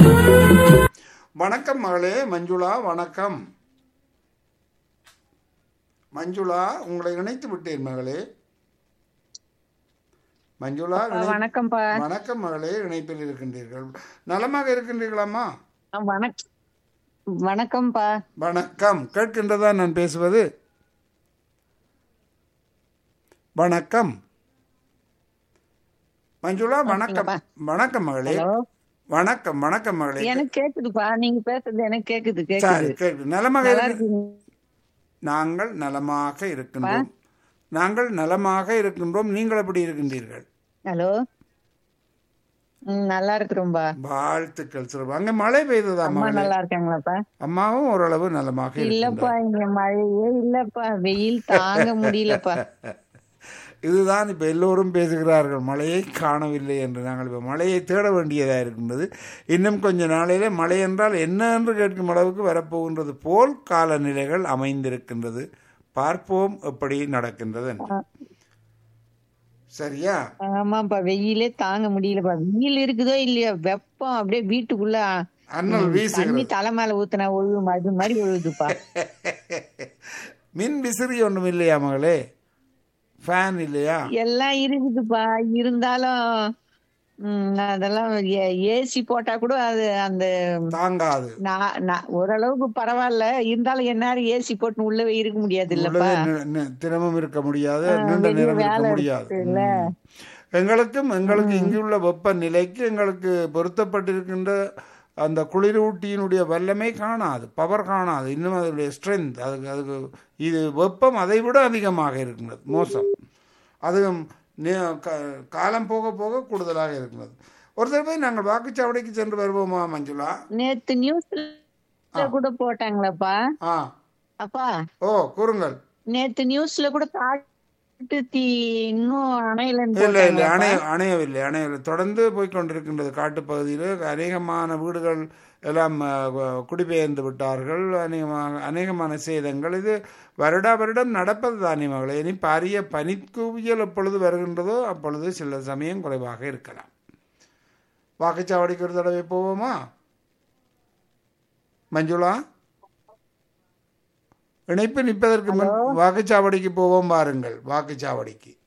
வணக்கம் மகளே மஞ்சுளா வணக்கம் மஞ்சுளா உங்களை இணைத்து விட்டேன் மகளே மஞ்சுளா அப்பா, இணை- வணக்கம்ப்பா வணக்கம் மகளே இணைப்பில் இருக்கின்றீர்கள் நலமாக இருக்கின்றீர்களாமா ஆ, வணக் வணக்கம்ப்பா வணக்கம் கேட்கின்றதா நான் பேசுவது வணக்கம் மஞ்சுளா வணக்கம் வணக்கம் மகளே ஹலோ வணக்கம் வணக்கம் மகளே எனக்கு கேக்குதுப்பா நீங்க பேசுறது எனக்கு கேக்குது சரி கேக்குது கேட்கு நலமாக நல்லா இருக்கு இருக்கீங்க நாங்கள் நலமாக இருக்கின்றோம் நாங்கள் நலமாக இருக்கின்றோம் நீங்கள் எப்படி இருக்கின்றீர்கள் ஹலோ ம், நல்லா இருக்கிறோம்பா வாழ்த்துக்கள் சிறப்பு அங்க மழை பெய்ததா அம்மா மகளே நல்லா இருக்காங்களாப்பா அம்மாவும் ஓரளவு நலமாக இல்லப்பா இருக்கின்றார் இங்க மழையே இல்லப்பா வெயில் தாங்க முடியலப்பா இதுதான் இப்ப எல்லோரும் பேசுகிறார்கள் மழையை காணவில்லை என்று நாங்கள் இப்ப மழையை தேட வேண்டியதாக இருக்கின்றது இன்னும் கொஞ்ச நாளையிலே மழை என்றால் என்ன என்று கேட்கும் அளவுக்கு வரப்போகின்றது போல் காலநிலைகள் அமைந்திருக்கின்றது பார்ப்போம் எப்படி நடக்கின்றது என்று. சரியா ஆமாப்பா வெயிலே தாங்க முடியலப்பா வெயில் இருக்குதோ இல்லையோ வெப்பம் அப்படியே வீட்டுக்குள்ள அண்ணல் தண்ணி வீசுகிறது தலை மேல ஊத்துனா ஒழுகும் அது மாதிரி ஒழுகுதுப்பா மின் விசிறி ஒன்றும் இல்லையா மகளே ஃபேன் இல்லையா எல்லாம் இருக்குதுப்பா இருந்தாலும் ம், அதெல்லாம் ஏசி போட்டா கூட அது அந்த தாங்காது நான் நான் ஓரளவுக்கு பரவாயில்ல இருந்தாலும் என்னாரும் ஏசி போட்டு உள்ளவே இருக்க முடியாது இல்லப்பா உள்ளவே நி- நி- தினமும் இருக்க முடியாது ஆ, நீண்ட வெளிய நேரம் இருக்க வேலை முடியாது இருக்குல்ல. ம். எங்களுக்கும் எங்களுக்கு இங்குள்ள வெப்பநிலைக்கு எங்களுக்கு பொருத்தப்பட்டிருக்கின்ற அந்த குளிரூட்டியினுடைய வல்லமை காணாது பவர் காணாது இன்னும் அதனுடைய ஸ்ட்ரென்த் அதுக்கு அதுக்கு இது வெப்பம் அதை விட அதிகமாக இருக்கின்றது மோசம் அதுவும் நே- க- காலம் போக போக கூடுதலாக இருக்கிறது ஒரு தடவை நாங்கள் வாக்குச்சாவடிக்கு சென்று வருவோமா மஞ்சுளா நேத்து நியூஸ்ல கூட போட்டாங்களப்பா ஆ அப்பா ஓ கூறுங்கள் நேத்து நியூஸ்ல கூட காட்டு தீ இன்னும் அணையிலன்னு இல்லை இல்லை போட்டாங்களேப்பா. அணைய அணையவில்லை அணையவில்லை தொடர்ந்து போய்க்கொண்டிருக்கின்றது காட்டுப்பகுதியில் அநேகமான வீடுகள் எல்லாம் அஹ், குடிபெயர்ந்து விட்டார்கள் அநேகமாக அநேகமான சேதங்கள் இது வருடா வருடம் நடப்பது தானே மகளே இனி பாரிய பனிக்குவியல் எப்பொழுது வருகின்றதோ அப்பொழுது சில சமயம் குறைவாக இருக்கலாம் வாக்குச்சாவடிக்கு ஒரு தடவை போவோமா மஞ்சுளா இணைப்பு நிற்பதற்கு முன் வாக்குச்சாவடிக்கு போவோம் பாருங்கள் வாக்குச்சாவடிக்கு